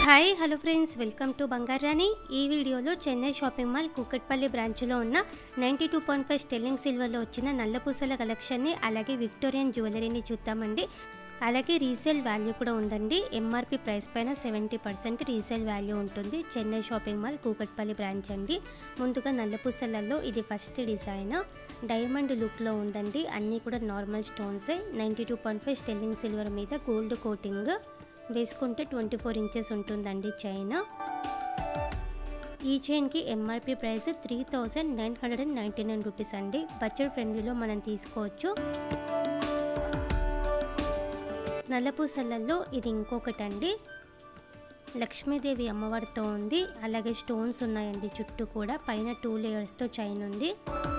hi hello friends welcome to Bangarani ఈ వీడియోలో Chennai shopping mall Kukatpally బ్రాంచ్లో ఉన్న ninety two point five sterling సిల్వర్లో వచ్చిన నల్లపూసల కలెక్షన్ని అలాగే విక్టోరియన్ జ్యువెలరీని చూద్దామండి అలాగే రీసేల్ వాల్యూ కూడా ఉందండి ఎంఆర్పి ప్రైస్ పైన సెవెంటీ పర్సెంట్ రీసేల్ వాల్యూ ఉంటుంది Chennai shopping mall Kukatpally branch అండి ముందుగా నల్లపూసలలో ఇది ఫస్ట్ డిజైన్ డైమండ్ లుక్లో ఉందండి అన్నీ కూడా నార్మల్ స్టోన్సే ninety two point five sterling silver మీద గోల్డ్ కోటింగ్ వేసుకుంటే ట్వంటీ ఫోర్ ఇంచెస్ ఉంటుందండి చైన్ ఈ చైన్కి MRP price three thousand nine hundred and ninety nine rupees అండి బడ్జెట్ ఫ్రెండ్లీలో మనం తీసుకోవచ్చు నల్లపూసలలో ఇది ఇంకొకటి అండి లక్ష్మీదేవి అమ్మవారితో ఉంది అలాగే స్టోన్స్ ఉన్నాయండి చుట్టూ కూడా పైన టూ లేయర్స్తో చైన్ ఉంది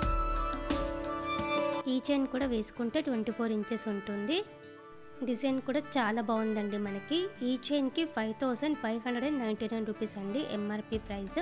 ఈ చైన్ కూడా వేసుకుంటే ట్వంటీ ఫోర్ ఇంచెస్ ఉంటుంది డిజైన్ కూడా చాలా బాగుందండి మనకి ఈ చైన్కి five thousand five hundred and ninety nine rupees అండి ఎంఆర్పి ప్రైస్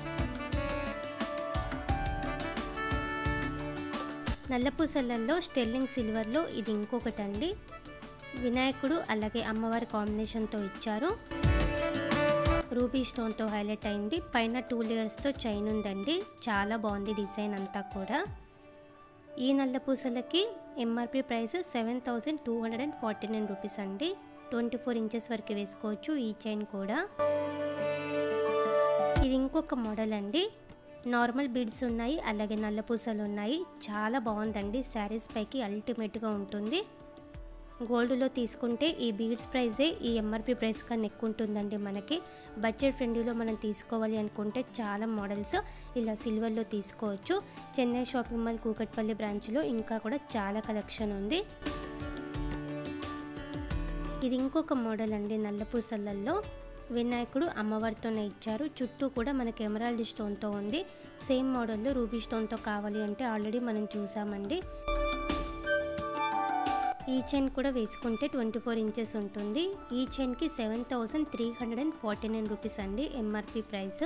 నల్లపూసలలో స్టెల్లింగ్ సిల్వర్లో ఇది ఇంకొకటి అండి వినాయకుడు అలాగే అమ్మవారి కాంబినేషన్తో ఇచ్చారు రూబీ స్టోన్తో హైలైట్ అయింది పైన టూ లేయర్స్తో చైన్ ఉందండి చాలా బాగుంది డిజైన్ అంతా కూడా ఈ నల్ల పూసలకి MRP price seven thousand two hundred and forty nine rupees అండి ట్వంటీ ఫోర్ ఇంచెస్ వరకు వేసుకోవచ్చు ఈ చైన్ కూడా ఇది ఇంకొక మోడల్ అండి నార్మల్ బీడ్స్ ఉన్నాయి అలాగే నల్ల పూసలు ఉన్నాయి చాలా బాగుందండి శారీస్ పైకి అల్టిమేట్గా ఉంటుంది గోల్డ్లో తీసుకుంటే ఈ బీడ్స్ ప్రైజే ఈ ఎంఆర్పి ప్రైస్ కన్నా ఎక్కువ ఉంటుందండి మనకి బడ్జెట్ ఫ్రెండ్లీలో మనం తీసుకోవాలి అనుకుంటే చాలా మోడల్స్ ఇలా సిల్వర్లో తీసుకోవచ్చు చెన్నై షాపింగ్ మాల్ కూకట్పల్లి బ్రాంచ్లో ఇంకా కూడా చాలా కలెక్షన్ ఉంది ఇది ఇంకొక మోడల్ అండి నల్లపూసలల్లో వినాయకుడు అమ్మవారితోనే ఇచ్చారు చుట్టూ కూడా మనకి ఎమరాల్డ్ స్టోన్తో ఉంది సేమ్ మోడల్లో రూబీ స్టోన్తో కావాలి అంటే ఆల్రెడీ మనం చూసామండి ఈ చైన్ కూడా వేసుకుంటే ట్వంటీ ఫోర్ ఇంచెస్ ఉంటుంది ఈ చైన్కి seven thousand three hundred and forty nine rupees అండి ఎంఆర్పి ప్రైస్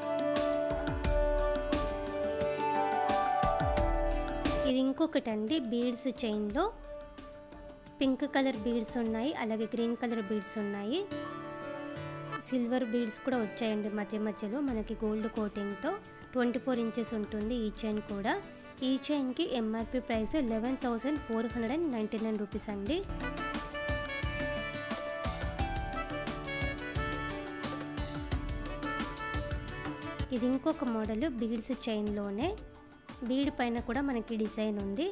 ఇది ఇంకొకటి అండి బీడ్స్ చైన్లో పింక్ కలర్ బీడ్స్ ఉన్నాయి అలాగే గ్రీన్ కలర్ బీడ్స్ ఉన్నాయి సిల్వర్ బీడ్స్ కూడా వచ్చాయండి మధ్య మధ్యలో మనకి గోల్డ్ కోటింగ్తో ట్వంటీ ఫోర్ ఇంచెస్ ఉంటుంది ఈ చైన్ కూడా ఈ చైన్కి MRP price eleven thousand four hundred and ninety nine rupees అండి ఇది ఇంకొక మోడల్ బీడ్స్ చైన్లోనే బీడ్ పైన కూడా మనకి డిజైన్ ఉంది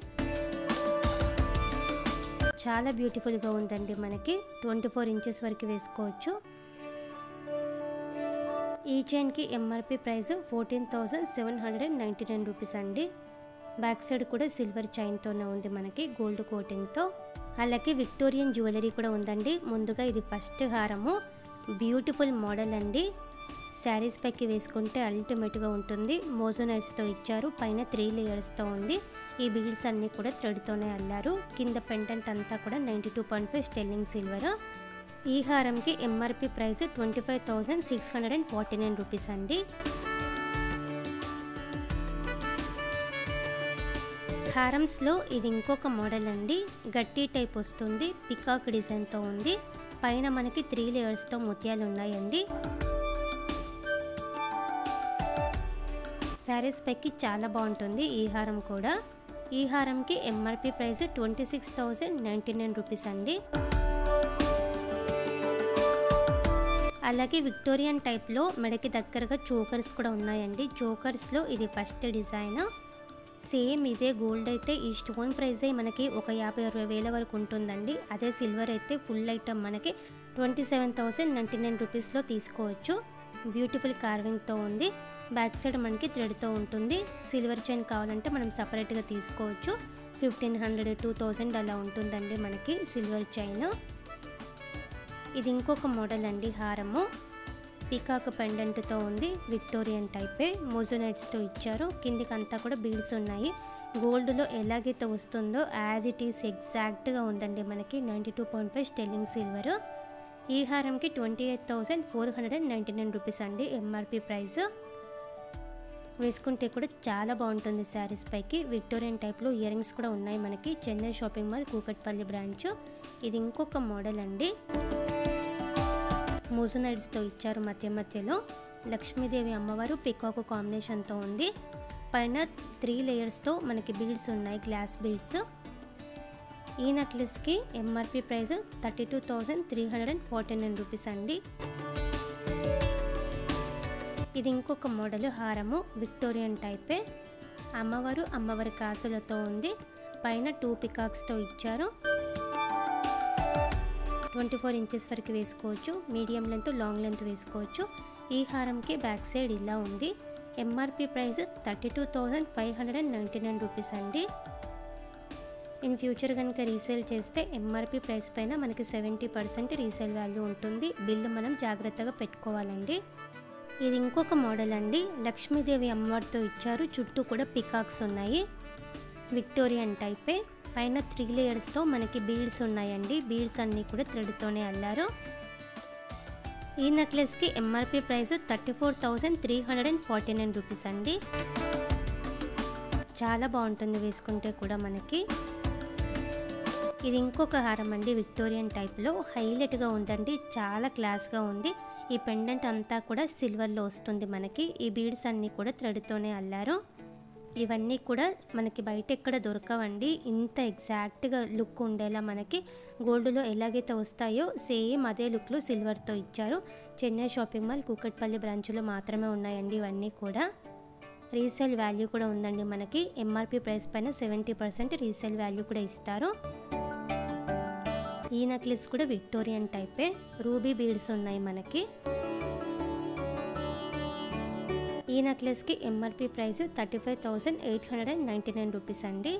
చాలా బ్యూటిఫుల్గా ఉందండి మనకి ట్వంటీ ఫోర్ ఇంచెస్ వరకు వేసుకోవచ్చు ఈ చైన్కి MRP price fourteen thousand seven hundred and ninety nine rupees అండి బ్యాక్ సైడ్ కూడా సిల్వర్ చైన్తోనే ఉంది మనకి గోల్డ్ కోటింగ్తో అలాగే విక్టోరియన్ జ్యువెలరీ కూడా ఉందండి ముందుగా ఇది ఫస్ట్ హారము బ్యూటిఫుల్ మోడల్ అండి శారీస్ పైకి వేసుకుంటే అల్టిమేట్గా ఉంటుంది మోజోనైట్స్తో ఇచ్చారు పైన త్రీ లేయర్స్తో ఉంది ఈ బీడ్స్ అన్నీ కూడా థ్రెడ్తోనే అల్లారు కింద పెండెంట్ అంతా కూడా ninety two point five sterling silver ఈ హారంకి MRP price twenty five thousand six hundred and forty nine rupees అండి హారమ్స్లో ఇది ఇంకొక మోడల్ అండి గట్టి టైప్ వస్తుంది పికాక్ డిజైన్తో ఉంది పైన మనకి త్రీ లేయర్స్తో ముత్యాలు ఉన్నాయండి శారీస్ పైకి చాలా బాగుంటుంది ఈ హారం కూడా ఈ హారంకి MRP price twenty six thousand ninety nine rupees అండి అలాగే విక్టోరియన్ టైప్లో మెడకి దగ్గరగా చోకర్స్ కూడా ఉన్నాయండి చోకర్స్లో ఇది ఫస్ట్ డిజైన్ సేమ్ ఇదే గోల్డ్ అయితే ఈ స్టోన్ ప్రైజే మనకి ఒక యాభై అరవై వేల వరకు ఉంటుందండి అదే సిల్వర్ అయితే ఫుల్ ఐటమ్ మనకి twenty seven thousand ninety nine రూపీస్లో తీసుకోవచ్చు బ్యూటిఫుల్ కార్వింగ్తో ఉంది బ్యాక్ సైడ్ మనకి థ్రెడ్తో ఉంటుంది సిల్వర్ చైన్ కావాలంటే మనం సపరేట్గా తీసుకోవచ్చు ఫిఫ్టీన్ హండ్రెడ్ టూ థౌజండ్ అలా ఉంటుందండి మనకి సిల్వర్ చైన్ ఇది ఇంకొక మోడల్ అండి హారము పీకాక్ పెండెంట్తో ఉంది విక్టోరియన్ టైపే మోజోనైట్స్తో ఇచ్చారు కిందికి అంతా కూడా బీడ్స్ ఉన్నాయి గోల్డ్లో ఎలాగైతే వస్తుందో యాజ్ ఇట్ ఈస్ ఎగ్జాక్ట్గా ఉందండి మనకి ninety two point five sterling silver ఈ హారంకి twenty eight thousand four hundred and ninety nine rupees అండి ఎంఆర్పి ప్రైస్ వేసుకుంటే కూడా చాలా బాగుంటుంది శారీస్ పైకి విక్టోరియన్ టైప్లో ఇయర్ రింగ్స్ కూడా ఉన్నాయి మనకి Chennai shopping mall Kukatpally branch ఇది ఇంకొక మోడల్ అండి మోజునైడ్స్తో ఇచ్చారు మధ్య మధ్యలో లక్ష్మీదేవి అమ్మవారు పికాకు కాంబినేషన్తో ఉంది పైన త్రీ లేయర్స్తో మనకి బీడ్స్ ఉన్నాయి గ్లాస్ బీడ్స్ ఈ నెక్లెస్కి MRP price thirty two thousand three hundred and forty nine rupees అండి ఇది ఇంకొక మోడల్ హారము విక్టోరియన్ టైపే అమ్మవారు అమ్మవారి కాసులతో ఉంది పైన టూ పికాక్స్తో ఇచ్చారు ట్వంటీ ఫోర్ ఇంచెస్ వరకు వేసుకోవచ్చు మీడియం లెంత్ లాంగ్ లెంత్ వేసుకోవచ్చు ఈ హారంకి బ్యాక్ సైడ్ ఇలా ఉంది MRP price thirty two thousand five hundred and ninety nine rupees అండి ఇన్ ఫ్యూచర్ కనుక రీసేల్ చేస్తే ఎంఆర్పి ప్రైస్ పైన మనకి సెవెంటీ పర్సెంట్ రీసేల్ వాల్యూ ఉంటుంది బిల్లు మనం జాగ్రత్తగా పెట్టుకోవాలండి ఇది ఇంకొక మోడల్ అండి లక్ష్మీదేవి అమ్మవారితో ఇచ్చారు చుట్టూ కూడా పికాక్స్ ఉన్నాయి విక్టోరియన్ టైపే పైన త్రీ లేయర్స్తో మనకి బీడ్స్ ఉన్నాయండి బీడ్స్ అన్నీ కూడా థ్రెడ్తోనే అల్లారు ఈ నెక్లెస్కి MRP price thirty four thousand three hundred and forty nine rupees అండి చాలా బాగుంటుంది వేసుకుంటే కూడా మనకి ఇది ఇంకొక హారం అండి విక్టోరియన్ టైప్లో హైలైట్గా ఉందండి చాలా క్లాస్గా ఉంది ఈ పెండెంట్ అంతా కూడా సిల్వర్లో వస్తుంది మనకి ఈ బీడ్స్ అన్నీ కూడా థ్రెడ్తోనే అల్లారు ఇవన్నీ కూడా మనకి బయట ఎక్కడ దొరకవండి ఇంత ఎగ్జాక్ట్గా లుక్ ఉండేలా మనకి గోల్డ్లో ఎలాగైతే వస్తాయో సేమ్ అదే లుక్లో సిల్వర్తో ఇచ్చారు చెన్నై షాపింగ్ మాల్ కూకట్పల్లి బ్రాంచ్లో మాత్రమే ఉన్నాయండి ఇవన్నీ కూడా రీసేల్ వాల్యూ కూడా ఉందండి మనకి ఎంఆర్పి ప్రైస్ పైన సెవెంటీ పర్సెంట్ రీసేల్ వాల్యూ కూడా ఇస్తారు ఈ నెక్లెస్ కూడా విక్టోరియన్ టైపే రూబీ బీడ్స్ ఉన్నాయి మనకి ఈ నెక్లెస్కి MRP price thirty five thousand eight hundred and ninety nine rupees అండి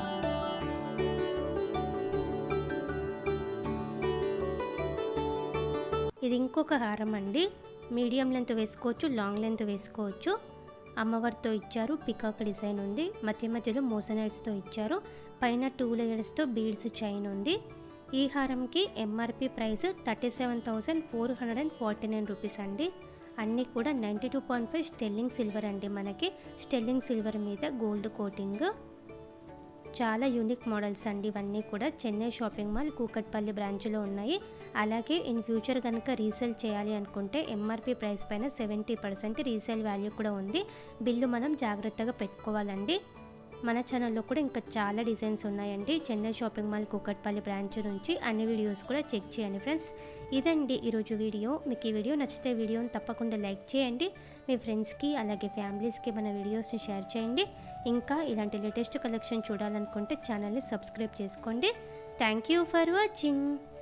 ఇది ఇంకొక హారం అండి మీడియం లెంత్ వేసుకోవచ్చు లాంగ్ లెంత్ వేసుకోవచ్చు అమ్మవారితో ఇచ్చారు పికాక్ డిజైన్ ఉంది మధ్య మధ్యలో మోసనైడ్స్తో ఇచ్చారు పైన టూ లేయర్స్తో బీడ్స్ చైన్ ఉంది ఈ హారంకి MRP price thirty seven thousand four hundred and forty nine rupees అండి అన్నీ కూడా ninety two point five sterling silver అండి మనకి స్టెల్లింగ్ సిల్వర్ మీద గోల్డ్ కోటింగ్ చాలా యూనిక్ మోడల్స్ అండి ఇవన్నీ కూడా చెన్నై షాపింగ్ మాల్ కూకట్పల్లి బ్రాంచ్లో ఉన్నాయి అలాగే ఇన్ ఫ్యూచర్ కనుక రీసేల్ చేయాలి అనుకుంటే ఎంఆర్పి ప్రైస్ పైన సెవెంటీ పర్సెంట్ రీసేల్ వాల్యూ కూడా ఉంది బిల్లు మనం జాగ్రత్తగా పెట్టుకోవాలండి మన ఛానల్లో కూడా ఇంకా చాలా డిజైన్స్ ఉన్నాయండి Chennai shopping mall Kukatpally branch నుంచి అన్ని వీడియోస్ కూడా చెక్ చేయండి ఫ్రెండ్స్ ఇదండి ఈరోజు వీడియో మీకు ఈ వీడియో నచ్చితే వీడియోని తప్పకుండా లైక్ చేయండి మీ ఫ్రెండ్స్కి అలాగే ఫ్యామిలీస్కి మన వీడియోస్ని షేర్ చేయండి ఇంకా ఇలాంటి లేటెస్ట్ కలెక్షన్ చూడాలనుకుంటే ఛానల్ని సబ్స్క్రైబ్ చేసుకోండి థ్యాంక్ యూ ఫర్ వాచింగ్